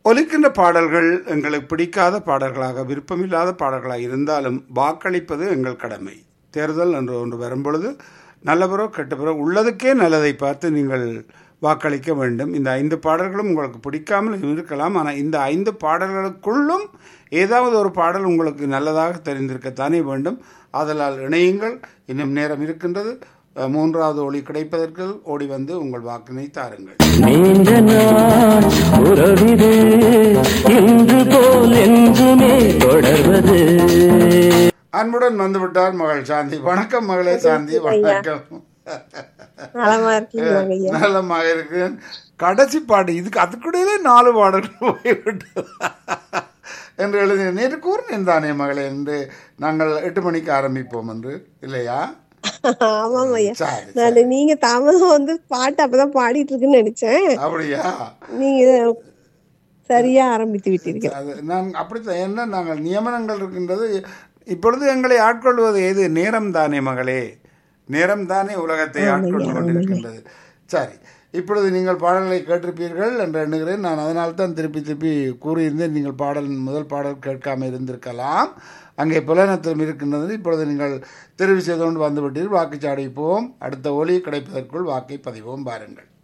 ஒலிக்கின்ற பாடல்கள் எங்களுக்கு பிடிக்காத பாடல்களாக விருப்பமில்லாத பாடல்களாக இருந்தாலும் வாக்களிப்பது எங்கள் கடமை தேர்தல் என்று ஒன்று வரும்பொழுது நல்லவரோ கெட்டவரோ உள்ளதுக்கே நல்லதை பார்த்து நீங்கள் வாக்களிக்க வேண்டும் இந்த ஐந்து பாடல்களும் உங்களுக்கு பிடிக்காமல் இருக்கலாம் ஆனால் இந்த ஐந்து பாடல்களுக்குள்ளும் ஏதாவது ஒரு பாடல் உங்களுக்கு நல்லதாக தெரிந்திருக்கத்தானே வேண்டும் ஆதலால் இணையுங்கள் இன்னும் நேரம் இருக்கின்றது அஹ், மூன்றாவது ஒளி கிடைப்பதற்கு ஓடி வந்து உங்கள் வாக்கினை தாருங்கள் நீண்ட நாள் உறவிது இன்று போல் என்றுமே தொடர்வது அன்புடன் வந்துவிட்டார் மகள் சாந்தி வணக்கம் மகளே சாந்தி வணக்கம் நலமா இருக்கீங்களா ஐயா நலமாக இருக்கிறேன் கடைசி பாட்டு இதுக்கு அதுக்குடையிலே நாலு பாடல்கள் போய்விட்டு என்று எழுதி நேற்று கூறினேன் தானே மகளே என்று நாங்கள் எட்டு மணிக்கு ஆரம்பிப்போம் என்று இல்லையா ஆமாம் ஐயா சரி நான் நீங்க தாமதம் வந்து பாட்டு அப்பதான் பாடிட்டு இருக்குன்னு நினைச்சேன் அப்படியா நீங்க சரியா ஆரம்பித்து விட்டீர்கள் அது நான் அப்படித்தான் என்ன நாங்கள் நியமனங்கள் இருக்கின்றது இப்பொழுது எங்களை ஆட்கொள்வது எது நேரம் தானே மகளே நேரம் தானே உலகத்தை ஆட்கொண்டு கொண்டிருக்கின்றது சரி இப்பொழுது நீங்கள் பாடல்களை கேட்டிருப்பீர்கள் என்று எண்ணுகிறேன் நான் அதனால் தான் திருப்பி திருப்பி கூறியிருந்தேன் நீங்கள் பாடல் முதல் பாடல் கேட்காம இருந்திருக்கலாம் அங்கே புலனத்திலும் இருக்கின்றது இப்பொழுது நீங்கள் தெரிவு செய்து கொண்டு வந்துவிட்டீர்கள் வாக்குச்சாடை போவோம் அடுத்த ஒலி கிடைப்பதற்குள் வாக்கை பதிவோம் பாருங்கள்